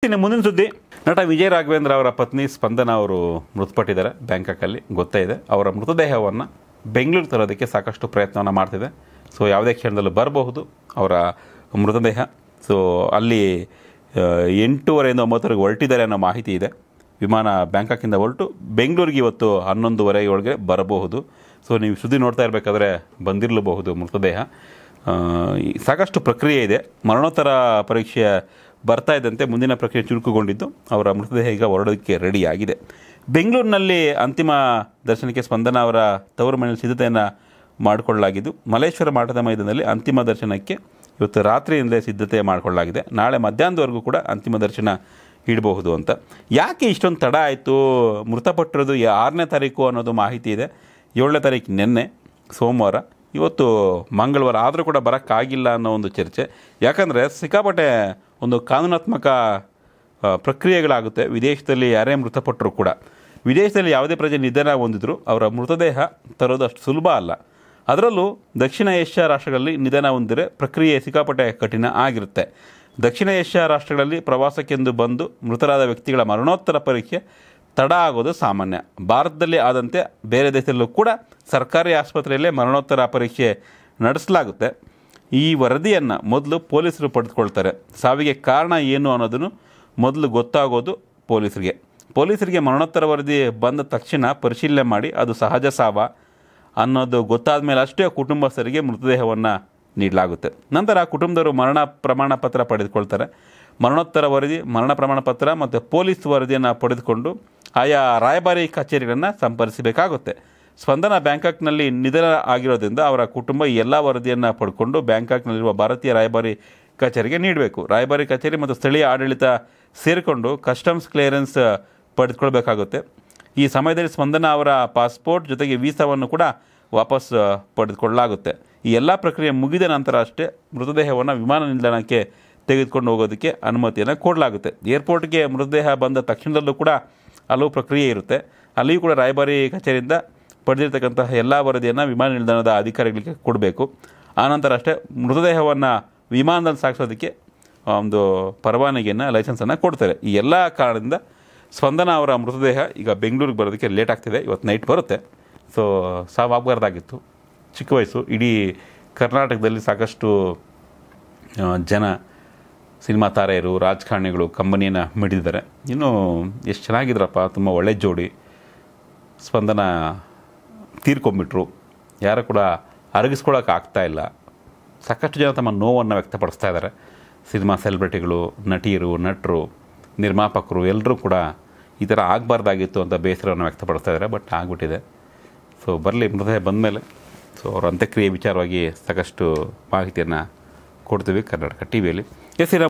ಇನ್ನು ಮುಂದಿನ ಸುದ್ದಿ ನಟ ವಿಜಯ ರಾಘವೇಂದ್ರ ಅವರ ಪತ್ನಿ ಸ್ಪಂದನ ಅವರು ಮೃತಪಟ್ಟಿದ್ದಾರೆ ಬ್ಯಾಂಕಾಕಲ್ಲಿ ಗೊತ್ತೇ ಇದೆ ಅವರ ಮೃತದೇಹವನ್ನು ಬೆಂಗಳೂರು ತರೋದಕ್ಕೆ ಸಾಕಷ್ಟು ಪ್ರಯತ್ನವನ್ನು ಮಾಡ್ತಿದೆ ಸೊ ಯಾವುದೇ ಕ್ಷಣದಲ್ಲೂ ಬರಬಹುದು ಅವರ ಮೃತದೇಹ ಸೊ ಅಲ್ಲಿ ಆ, ಎಂಟೂವರೆಯಿಂದ ಒಂಬತ್ತುವರೆಗೆ ಹೊರಟಿದ್ದಾರೆ ಅನ್ನೋ ಮಾಹಿತಿ ಇದೆ ವಿಮಾನ ಬ್ಯಾಂಕಾಕಿಂದ ಹೊರಟು ಬೆಂಗಳೂರಿಗೆ ಇವತ್ತು ಹನ್ನೊಂದುವರೆಗೆ ಒಳಗೆ ಬರಬಹುದು ಸೊ ನೀವು ಸುದ್ದಿ ನೋಡ್ತಾ ಇರಬೇಕಾದ್ರೆ ಬಂದಿರಲಬಹುದು ಮೃತದೇಹ ಆ, ಈ ಸಾಕಷ್ಟು ಪ್ರಕ್ರಿಯೆ ಇದೆ ಮರಣೋತ್ತರ ಪರೀಕ್ಷೆ ಬರ್ತಾ ಇದ್ದಂತೆ ಮುಂದಿನ ಪ್ರಕ್ರಿಯೆ ಚುರುಕುಗೊಂಡಿದ್ದು ಅವರ ಮೃತದೇಹ ಈಗ ಹೊರಡೋದಕ್ಕೆ ರೆಡಿಯಾಗಿದೆ ಬೆಂಗಳೂರಿನಲ್ಲಿ ಅಂತಿಮ ದರ್ಶನಕ್ಕೆ ಸ್ಪಂದನ ಅವರ ತವರು ಮನೆಯಲ್ಲಿ ಸಿದ್ಧತೆಯನ್ನು ಮಾಡಿಕೊಳ್ಳಲಾಗಿದ್ದು ಮಲೇಶ್ವರ ಮಠದ ಮೈದಾನದಲ್ಲಿ ಅಂತಿಮ ದರ್ಶನಕ್ಕೆ ಇವತ್ತು ರಾತ್ರಿಯಿಂದಲೇ ಸಿದ್ಧತೆ ಮಾಡಿಕೊಳ್ಳಲಾಗಿದೆ ನಾಳೆ ಮಧ್ಯಾಹ್ನದವರೆಗೂ ಕೂಡ ಅಂತಿಮ ದರ್ಶನ ಇಡಬಹುದು ಅಂತ ಯಾಕೆ ಇಷ್ಟೊಂದು ತಡ ಆಯಿತು ಮೃತಪಟ್ಟಿರೋದು ಯಾ- ಆರನೇ ತಾರೀಕು ಅನ್ನೋದು ಮಾಹಿತಿ ಇದೆ ಏಳನೇ ತಾರೀಕು ನಿನ್ನೆ ಸೋಮವಾರ ಇವತ್ತು ಮಂಗಳವಾರ ಆದರೂ ಕೂಡ ಬರೋಕ್ಕಾಗಿಲ್ಲ ಅನ್ನೋ ಒಂದು ಚರ್ಚೆ ಯಾಕಂದರೆ ಸಿಕ್ಕಾಪಟ್ಟೆ ಒಂದು ಕಾನೂನಾತ್ಮಕ ಆ, ಪ್ರಕ್ರಿಯೆಗಳಾಗುತ್ತೆ ವಿದೇಶದಲ್ಲಿ ಯಾರೇ ಮೃತಪಟ್ಟರು ಕೂಡ ವಿದೇಶದಲ್ಲಿ ಯಾವುದೇ ಪ್ರಜೆ ನಿಧನ ಹೊಂದಿದ್ರು ಅವರ ಮೃತದೇಹ ತರೋದು ಅಷ್ಟು ಸುಲಭ ಅಲ್ಲ ಅದರಲ್ಲೂ ದಕ್ಷಿಣ ಏಷ್ಯಾ ರಾಷ್ಟ್ರಗಳಲ್ಲಿ ನಿಧನ ಹೊಂದಿದ್ರೆ ಪ್ರಕ್ರಿಯೆ ಸಿಕ್ಕಾಪಟ್ಟೆ ಕಠಿಣ ಆಗಿರುತ್ತೆ ದಕ್ಷಿಣ ಏಷ್ಯಾ ರಾಷ್ಟ್ರಗಳಲ್ಲಿ ಪ್ರವಾಸಕ್ಕೆಂದು ಬಂದು ಮೃತರಾದ ವ್ಯಕ್ತಿಗಳ ಮರಣೋತ್ತರ ಪರೀಕ್ಷೆ ತಡ ಆಗೋದು ಸಾಮಾನ್ಯ ಭಾರತದಲ್ಲಿ ಆದಂತೆ ಬೇರೆ ದೇಶದಲ್ಲೂ ಕೂಡ ಸರ್ಕಾರಿ ಆಸ್ಪತ್ರೆಯಲ್ಲೇ ಮರಣೋತ್ತರ ಪರೀಕ್ಷೆ ನಡೆಸಲಾಗುತ್ತೆ ಈ ವರದಿಯನ್ನು ಮೊದಲು ಪೊಲೀಸರು ಪಡೆದುಕೊಳ್ತಾರೆ ಸಾವಿಗೆ ಕಾರಣ ಏನು ಅನ್ನೋದನ್ನು ಮೊದಲು ಗೊತ್ತಾಗೋದು ಪೊಲೀಸರಿಗೆ ಪೊಲೀಸರಿಗೆ ಮರಣೋತ್ತರ ವರದಿ ಬಂದ ತಕ್ಷಣ ಪರಿಶೀಲನೆ ಮಾಡಿ ಅದು ಸಹಜ ಸಾವ ಅನ್ನೋದು ಗೊತ್ತಾದ ಮೇಲೆ ಅಷ್ಟೇ ಕುಟುಂಬಸ್ಥರಿಗೆ ಮೃತದೇಹವನ್ನು ನೀಡಲಾಗುತ್ತೆ ನಂತರ ಕುಟುಂಬದವರು ಮರಣ ಪ್ರಮಾಣ ಪತ್ರ ಪಡೆದುಕೊಳ್ತಾರೆ ಮರಣೋತ್ತರ ವರದಿ ಮರಣ ಪ್ರಮಾಣ ಪತ್ರ ಮತ್ತು ಪೊಲೀಸ್ ವರದಿಯನ್ನು ಪಡೆದುಕೊಂಡು ಆಯಾ ರಾಯಭಾರಿ ಕಚೇರಿಗಳನ್ನು ಸಂಪರ್ಕಿಸಬೇಕಾಗುತ್ತೆ ಸ್ಪಂದನ ಬ್ಯಾಂಕಾಕ್ನಲ್ಲಿ ನಿಧನ ಆಗಿರೋದ್ರಿಂದ ಅವರ ಕುಟುಂಬ ಈ ಎಲ್ಲ ವರದಿಯನ್ನು ಪಡ್ಕೊಂಡು ಬ್ಯಾಂಕಾಕ್ನಲ್ಲಿರುವ ಭಾರತೀಯ ರಾಯಭಾರಿ ಕಚೇರಿಗೆ ನೀಡಬೇಕು ರಾಯಭಾರಿ ಕಚೇರಿ ಮತ್ತು ಸ್ಥಳೀಯ ಆಡಳಿತ ಸೇರಿಕೊಂಡು ಕಸ್ಟಮ್ಸ್ ಕ್ಲಿಯರೆನ್ಸ್ ಪಡೆದುಕೊಳ್ಬೇಕಾಗುತ್ತೆ ಈ ಸಮಯದಲ್ಲಿ ಸ್ಪಂದನ ಅವರ ಪಾಸ್ಪೋರ್ಟ್ ಜೊತೆಗೆ ವೀಸಾವನ್ನು ಕೂಡ ವಾಪಸ್ ಆ, ಪಡೆದುಕೊಳ್ಳಲಾಗುತ್ತೆ ಈ ಎಲ್ಲ ಪ್ರಕ್ರಿಯೆ ಮುಗಿದ ನಂತರ ಅಷ್ಟೇ ಮೃತದೇಹವನ್ನು ವಿಮಾನ ನಿಲ್ದಾಣಕ್ಕೆ ತೆಗೆದುಕೊಂಡು ಹೋಗೋದಕ್ಕೆ ಅನುಮತಿಯನ್ನು ಕೊಡಲಾಗುತ್ತೆ ಏರ್ಪೋರ್ಟ್ಗೆ ಮೃತದೇಹ ಬಂದ ತಕ್ಷಣದಲ್ಲೂ ಕೂಡ ಹಲವು ಪ್ರಕ್ರಿಯೆ ಇರುತ್ತೆ ಅಲ್ಲಿಯೂ ಕೂಡ ರಾಯಭಾರಿ ಕಚೇರಿಯಿಂದ ಪಡೆದಿರ್ತಕ್ಕಂತಹ ಎಲ್ಲ ವರದಿಯನ್ನು ವಿಮಾನ ನಿಲ್ದಾಣದ ಅಧಿಕಾರಿಗಳಿಗೆ ಕೊಡಬೇಕು ಆನಂತರ ಅಷ್ಟೇ ಮೃತದೇಹವನ್ನು ವಿಮಾನದಲ್ಲಿ ಸಾಗಿಸೋದಕ್ಕೆ ಒಂದು ಪರವಾನಗಿಯನ್ನು ಲೈಸೆನ್ಸನ್ನು ಕೊಡ್ತಾರೆ ಈ ಎಲ್ಲ ಕಾರಣದಿಂದ ಸ್ಪಂದನ ಅವರ ಮೃತದೇಹ ಈಗ ಬೆಂಗಳೂರಿಗೆ ಬರೋದಕ್ಕೆ ಲೇಟ್ ಆಗ್ತಿದೆ ಇವತ್ತು ನೈಟ್ ಬರುತ್ತೆ ಸೊ ಸಾವಾಗಬಾರ್ದಾಗಿತ್ತು ಚಿಕ್ಕ ವಯಸ್ಸು ಇಡೀ ಕರ್ನಾಟಕದಲ್ಲಿ ಸಾಕಷ್ಟು ಆ, ಜನ ಸಿನಿಮಾ ತಾರೆಯರು ರಾಜಕಾರಣಿಗಳು ಕಂಬನಿಯನ್ನು ಮಿಡಿದಿದ್ದಾರೆ ಇನ್ನು ಎಷ್ಟು ಚೆನ್ನಾಗಿದ್ರಪ್ಪ ತುಂಬ ಒಳ್ಳೆ ಜೋಡಿ ಸ್ಪಂದನ ತೀರ್ಕೊಂಬಿಟ್ರು ಯಾರು ಕೂಡ ಅರಗಿಸ್ಕೊಳ್ಳೋಕೆ ಆಗ್ತಾ ಇಲ್ಲ ಸಾಕಷ್ಟು ಜನ ತಮ್ಮ ನೋವನ್ನು ವ್ಯಕ್ತಪಡಿಸ್ತಾ ಇದ್ದಾರೆ ಸಿನಿಮಾ ಸೆಲೆಬ್ರಿಟಿಗಳು ನಟಿಯರು ನಟರು ನಿರ್ಮಾಪಕರು ಎಲ್ಲರೂ ಕೂಡ ಈ ಥರ ಆಗಬಾರ್ದಾಗಿತ್ತು ಅಂತ ಬೇಸರವನ್ನು ವ್ಯಕ್ತಪಡಿಸ್ತಾ ಇದ್ದಾರೆ ಬಟ್ ಆಗಿಬಿಟ್ಟಿದೆ ಸೊ ಬರಲಿ ಮೃತದೇಹ ಬಂದಮೇಲೆ ಸೊ ಅವರ ಅಂತ್ಯಕ್ರಿಯೆ ವಿಚಾರವಾಗಿ ಸಾಕಷ್ಟು ಮಾಹಿತಿಯನ್ನು ಕೊಡ್ತೀವಿ ಕರ್ನಾಟಕ ಟಿ ವಿಯಲ್ಲಿ ಎಸ್